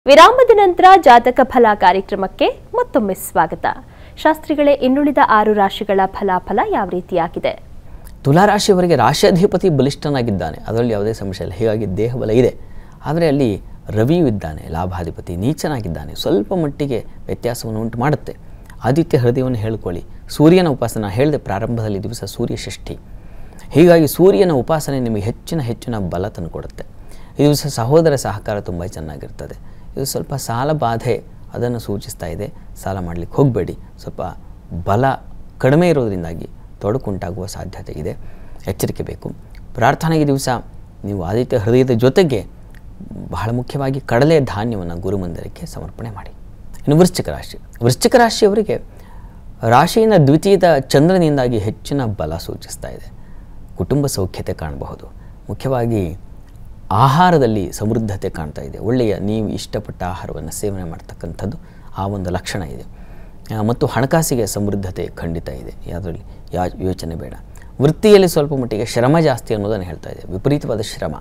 ವಿರಾಮದ ನಂತರ ಜಾತಕ ಫಲ ಕಾರ್ಯಕ್ರಮಕ್ಕೆ ಮತ್ತೊಮ್ಮೆ ಸ್ವಾಗತ ಶಾಸ್ತ್ರಿಗಳೇ ಇನ್ನುಳಿದ ಆರು ರಾಶಿಗಳ ಫಲಾಫಲ ಯಾವ ರೀತಿಯಾಗಿದೆ ತುಲಾರಾಶಿಯವರಿಗೆ ರಾಶ್ಯಾಧಿಪತಿ ಬಲಿಷ್ಠನಾಗಿದ್ದಾನೆ ಅದರಲ್ಲಿ ಯಾವುದೇ ಸಮಸ್ಯೆ ಇಲ್ಲ ಹೀಗಾಗಿ ದೇಹಬಲ ಇದೆ ಆದರೆ ಅಲ್ಲಿ ರವಿಯು ಇದ್ದಾನೆ ಲಾಭಾಧಿಪತಿ ನೀಚನಾಗಿದ್ದಾನೆ ಸ್ವಲ್ಪ ಮಟ್ಟಿಗೆ ವ್ಯತ್ಯಾಸವನ್ನು ಉಂಟು ಮಾಡುತ್ತೆ ಆದಿತ್ಯ ಹೃದಯವನ್ನು ಹೇಳ್ಕೊಳ್ಳಿ ಸೂರ್ಯನ ಉಪಾಸನ ಹೇಳಿದೆ ಪ್ರಾರಂಭದಲ್ಲಿ ದಿವಸ ಸೂರ್ಯ ಷಷ್ಠಿ ಹೀಗಾಗಿ ಸೂರ್ಯನ ಉಪಾಸನೆ ನಿಮಗೆ ಹೆಚ್ಚಿನ ಹೆಚ್ಚಿನ ಬಲ ತಂದುಕೊಡುತ್ತೆ ಈ ದಿವಸ ಸಹೋದರ ಸಹಕಾರ ತುಂಬ ಚೆನ್ನಾಗಿರ್ತದೆ ಇದು ಸ್ವಲ್ಪ ಸಾಲ ಬಾಧೆ ಅದನ್ನು ಸೂಚಿಸ್ತಾ ಇದೆ ಸಾಲ ಮಾಡಲಿಕ್ಕೆ ಹೋಗಬೇಡಿ ಸ್ವಲ್ಪ ಬಲ ಕಡಿಮೆ ಇರೋದರಿಂದಾಗಿ ತೊಡಕುಂಟಾಗುವ ಸಾಧ್ಯತೆ ಇದೆ ಎಚ್ಚರಿಕೆ ಬೇಕು ಪ್ರಾರ್ಥನೆಗೆ ದಿವಸ ನೀವು ಆದಿತ್ಯ ಹೃದಯದ ಜೊತೆಗೆ ಬಹಳ ಮುಖ್ಯವಾಗಿ ಕಡಲೆ ಧಾನ್ಯವನ್ನು ಗುರುಮಂದಿರಕ್ಕೆ ಸಮರ್ಪಣೆ ಮಾಡಿ ಇನ್ನು ವೃಶ್ಚಿಕ ರಾಶಿ ವೃಶ್ಚಿಕ ರಾಶಿಯವರಿಗೆ ರಾಶಿಯಿಂದ ದ್ವಿತೀಯದ ಚಂದ್ರನಿಂದಾಗಿ ಹೆಚ್ಚಿನ ಬಲ ಸೂಚಿಸ್ತಾ ಇದೆ ಕುಟುಂಬ ಸೌಖ್ಯತೆ ಕಾಣಬಹುದು ಮುಖ್ಯವಾಗಿ ಆಹಾರದಲ್ಲಿ ಸಮೃದ್ಧತೆ ಕಾಣ್ತಾ ಇದೆ ಒಳ್ಳೆಯ ನೀವು ಇಷ್ಟಪಟ್ಟ ಆಹಾರವನ್ನು ಸೇವನೆ ಮಾಡ್ತಕ್ಕಂಥದ್ದು ಆ ಒಂದು ಲಕ್ಷಣ ಇದೆ ಆ, ಮತ್ತು ಹಣಕಾಸಿಗೆ ಸಮೃದ್ಧತೆ ಖಂಡಿತ ಇದೆ ಯಾವುದರಲ್ಲಿ ಯಾ ಯೋಚನೆ ಬೇಡ ವೃತ್ತಿಯಲ್ಲಿ ಸ್ವಲ್ಪ ಮಟ್ಟಿಗೆ ಶ್ರಮ ಜಾಸ್ತಿ ಅನ್ನೋದನ್ನು ಹೇಳ್ತಾ ಇದೆ ವಿಪರೀತವಾದ ಶ್ರಮ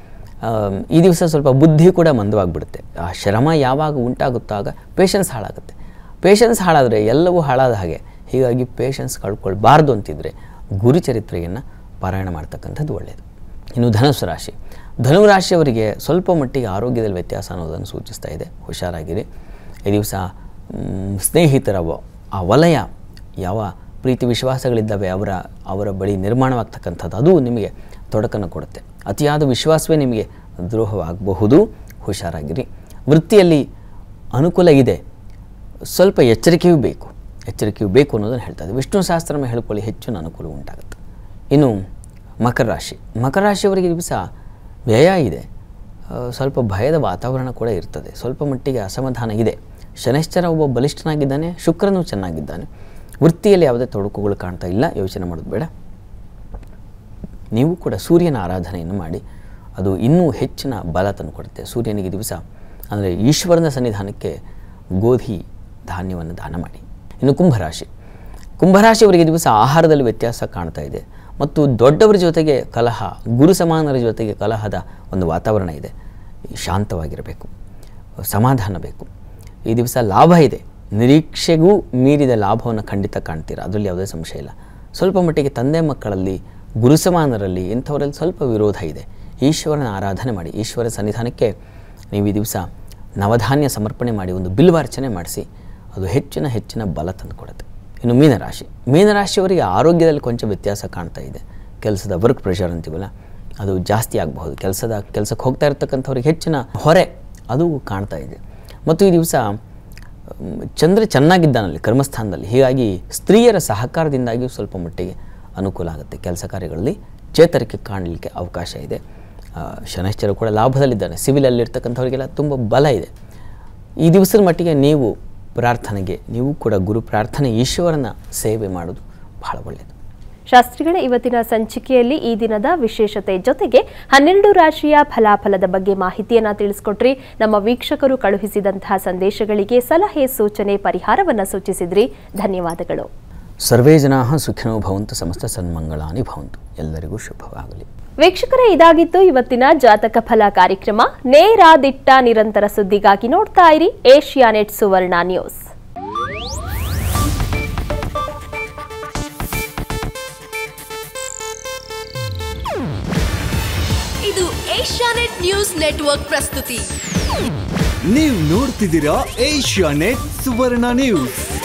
ಆಮ್, ಈ ದಿವಸ ಸ್ವಲ್ಪ ಬುದ್ಧಿ ಕೂಡ ಮಂದವಾಗಿಬಿಡುತ್ತೆ ಆ ಶ್ರಮ ಯಾವಾಗ ಉಂಟಾಗುತ್ತಾಗ ಪೇಷನ್ಸ್ ಹಾಳಾಗುತ್ತೆ ಪೇಷನ್ಸ್ ಹಾಳಾದರೆ ಎಲ್ಲವೂ ಹಾಳಾದ ಹಾಗೆ ಹೀಗಾಗಿ ಪೇಷನ್ಸ್ ಕಳ್ಕೊಳ್ಬಾರ್ದು ಅಂತಿದ್ರೆ ಗುರುಚರಿತ್ರೆಯನ್ನು ಪಾರಾಯಣ ಮಾಡ್ತಕ್ಕಂಥದ್ದು ಒಳ್ಳೆಯದು ಇನ್ನು ಧನುಸು ರಾಶಿ ಧನು ರಾಶಿಯವರಿಗೆ ಸ್ವಲ್ಪ ಮಟ್ಟಿಗೆ ಆರೋಗ್ಯದಲ್ಲಿ ವ್ಯತ್ಯಾಸ ಅನ್ನೋದನ್ನು ಸೂಚಿಸ್ತಾ ಇದೆ ಹುಷಾರಾಗಿರಿ ಈ ದಿವಸ ಮ್, ಸ್ನೇಹಿತರ ವ- ಆ ವಲಯ ಯಾವ ಪ್ರೀತಿ ವಿಶ್ವಾಸಗಳಿದ್ದಾವೆ ಅವರ ಅವರ ಬಳಿ ನಿರ್ಮಾಣವಾಗ್ತಕ್ಕಂಥದ್ದು ಅದು ನಿಮಗೆ ತೊಡಕನ್ನು ಕೊಡುತ್ತೆ ಅತಿಯಾದ ವಿಶ್ವಾಸವೇ ನಿಮಗೆ ದ್ರೋಹವಾಗಬಹುದು ಹುಷಾರಾಗಿರಿ ವೃತ್ತಿಯಲ್ಲಿ ಅನುಕೂಲ ಇದೆ ಸ್ವಲ್ಪ ಎಚ್ಚರಿಕೆಯೂ ಬೇಕು ಎಚ್ಚರಿಕೆಯೂ ಬೇಕು ಅನ್ನೋದನ್ನು ಹೇಳ್ತಾ ಇದೆ ವಿಷ್ಣು ಸಹಸ್ರನಾಮ ಹೇಳ್ಕೊಳ್ಳಿ ಹೆಚ್ಚಿನ ಅನುಕೂಲ ಉಂಟಾಗುತ್ತೆ ಇನ್ನು ಮಕರ ರಾಶಿ ಮಕರ ರಾಶಿಯವರಿಗೆ ಈ ದಿವಸ ವ್ಯಯ ಇದೆ ಆ, ಸ್ವಲ್ಪ ಭಯದ ವಾತಾವರಣ ಕೂಡ ಇರ್ತದೆ ಸ್ವಲ್ಪ ಮಟ್ಟಿಗೆ ಅಸಮಾಧಾನ ಇದೆ ಶನೈಶ್ಚರ ಒಬ್ಬ ಬಲಿಷ್ಠನಾಗಿದ್ದಾನೆ ಶುಕ್ರನೂ ಚೆನ್ನಾಗಿದ್ದಾನೆ ವೃತ್ತಿಯಲ್ಲಿ ಯಾವುದೇ ತೊಡಕುಗಳು ಕಾಣ್ತಾ ಇಲ್ಲ ಯೋಚನೆ ಮಾಡೋದು ಬೇಡ ನೀವು ಕೂಡ ಸೂರ್ಯನ ಆರಾಧನೆಯನ್ನು ಮಾಡಿ ಅದು ಇನ್ನೂ ಹೆಚ್ಚಿನ ಬಲ ತಂದುಕೊಡುತ್ತೆ ಸೂರ್ಯನಿಗೆ ದಿವಸ ಅಂದರೆ ಈಶ್ವರನ ಸನ್ನಿಧಾನಕ್ಕೆ ಗೋಧಿ ಧಾನ್ಯವನ್ನು ದಾನ ಮಾಡಿ ಇನ್ನು ಕುಂಭರಾಶಿ ಕುಂಭರಾಶಿಯವರಿಗೆ ದಿವಸ ಆಹಾರದಲ್ಲಿ ವ್ಯತ್ಯಾಸ ಕಾಣ್ತಾ ಇದೆ ಮತ್ತು ದೊಡ್ಡವರ ಜೊತೆಗೆ ಕಲಹ ಗುರು ಸಮಾನರ ಜೊತೆಗೆ ಕಲಹದ ಒಂದು ವಾತಾವರಣ ಇದೆ ಶಾಂತವಾಗಿರಬೇಕು ಸಮಾಧಾನ ಬೇಕು ಈ ದಿವಸ ಲಾಭ ಇದೆ ನಿರೀಕ್ಷೆಗೂ ಮೀರಿದ ಲಾಭವನ್ನು ಖಂಡಿತ ಕಾಣ್ತೀರಾ ಅದರಲ್ಲಿ ಯಾವುದೇ ಸಂಶಯ ಇಲ್ಲ ಸ್ವಲ್ಪ ಮಟ್ಟಿಗೆ ತಂದೆ ಮಕ್ಕಳಲ್ಲಿ ಗುರು ಸಮಾನರಲ್ಲಿ ಇಂಥವರಲ್ಲಿ ಸ್ವಲ್ಪ ವಿರೋಧ ಇದೆ ಈಶ್ವರನ ಆರಾಧನೆ ಮಾಡಿ ಈಶ್ವರ ಸನ್ನಿಧಾನಕ್ಕೆ ನೀವು ಈ ದಿವಸ ನವಧಾನ್ಯ ಸಮರ್ಪಣೆ ಮಾಡಿ ಒಂದು ಬಿಲ್ವಾರ್ಚನೆ ಮಾಡಿಸಿ ಅದು ಹೆಚ್ಚಿನ ಹೆಚ್ಚಿನ ಬಲ ತಂದುಕೊಡುತ್ತೆ ಇನ್ನು ಮೀನರಾಶಿ ಮೀನರಾಶಿಯವರಿಗೆ ಆರೋಗ್ಯದಲ್ಲಿ ಕೊಂಚ ವ್ಯತ್ಯಾಸ ಕಾಣ್ತಾ ಇದೆ ಕೆಲಸದ ವರ್ಕ್ ಪ್ರೆಷರ್ ಅಂತೀವಲ್ಲ ಅದು ಜಾಸ್ತಿ ಆಗಬಹುದು ಕೆಲಸದ ಕೆಲಸಕ್ಕೆ ಹೋಗ್ತಾ ಇರತಕ್ಕಂಥವ್ರಿಗೆ ಹೆಚ್ಚಿನ ಹೊರೆ ಅದು ಕಾಣ್ತಾ ಇದೆ ಮತ್ತು ಈ ದಿವಸ ಮ್, ಚಂದ್ರ ಚೆನ್ನಾಗಿದ್ದಾನಲ್ಲಿ ಕರ್ಮಸ್ಥಾನದಲ್ಲಿ ಹೀಗಾಗಿ ಸ್ತ್ರೀಯರ ಸಹಕಾರದಿಂದಾಗಿಯೂ ಸ್ವಲ್ಪ ಮಟ್ಟಿಗೆ ಅನುಕೂಲ ಆಗುತ್ತೆ ಕೆಲಸ ಕಾರ್ಯಗಳಲ್ಲಿ ಚೇತರಿಕೆ ಕಾಣಲಿಕ್ಕೆ ಅವಕಾಶ ಇದೆ ಆ, ಶನೈಶ್ಚರ ಕೂಡ ಲಾಭದಲ್ಲಿದ್ದಾನೆ ಸಿವಿಲಲ್ಲಿರ್ತಕ್ಕಂಥವರಿಗೆಲ್ಲ ತುಂಬ ಬಲ ಇದೆ ಈ ದಿವಸದ ಮಟ್ಟಿಗೆ ನೀವು ಪ್ರಾರ್ಥನೆಗೆ ನೀವು ಕೂಡ ಗುರು ಪ್ರಾರ್ಥನೆ ಈಶ್ವರನ ಸೇವೆ ಮಾಡೋದು ಬಹಳ ಒಳ್ಳೆಯದು ಶಾಸ್ತ್ರಿಗಳೇ ಇವತ್ತಿನ ಸಂಚಿಕೆಯಲ್ಲಿ ಈ ದಿನದ ವಿಶೇಷತೆ ಜೊತೆಗೆ ಹನ್ನೆರಡು ರಾಶಿಯ ಫಲಾಫಲದ ಬಗ್ಗೆ ಮಾಹಿತಿಯನ್ನ ತಿಳಿಸ್ಕೊಟ್ರಿ ನಮ್ಮ ವೀಕ್ಷಕರು ಕಳುಹಿಸಿದಂತಹ ಸಂದೇಶಗಳಿಗೆ ಸಲಹೆ ಸೂಚನೆ ಪರಿಹಾರವನ್ನ ಸೂಚಿಸಿದ್ರಿ ಧನ್ಯವಾದಗಳು ಸರ್ವೇ ಜನಾ ಸುಖಿನೋ ಭವಂತು ಸಮಸ್ತ ಸನ್ಮಂಗಳಾನಿ ಭವಂತು ಎಲ್ಲರಿಗೂ ಶುಭವಾಗಲಿ ವೀಕ್ಷಕರೇ ಇದಾಗಿತ್ತು ಇವತ್ತಿನ ಜಾತಕ ಫಲ ಕಾರ್ಯಕ್ರಮ ನೇರ ದಿಟ್ಟ ನಿರಂತರ ಸುದ್ದಿಗಾಗಿ ನೋಡ್ತಾ ಇರಿ ಏಷ್ಯಾನೆಟ್ ಸುವರ್ಣ ನ್ಯೂಸ್ ಇದು ಏಷ್ಯಾನೆಟ್ ನ್ಯೂಸ್ ನೆಟ್ವರ್ಕ್ ಪ್ರಸ್ತುತಿ ನೀವು ನೋಡ್ತಿದ್ದೀರಾ ಏಷ್ಯಾ ನೆಟ್ ಸುವರ್ಣ ನ್ಯೂಸ್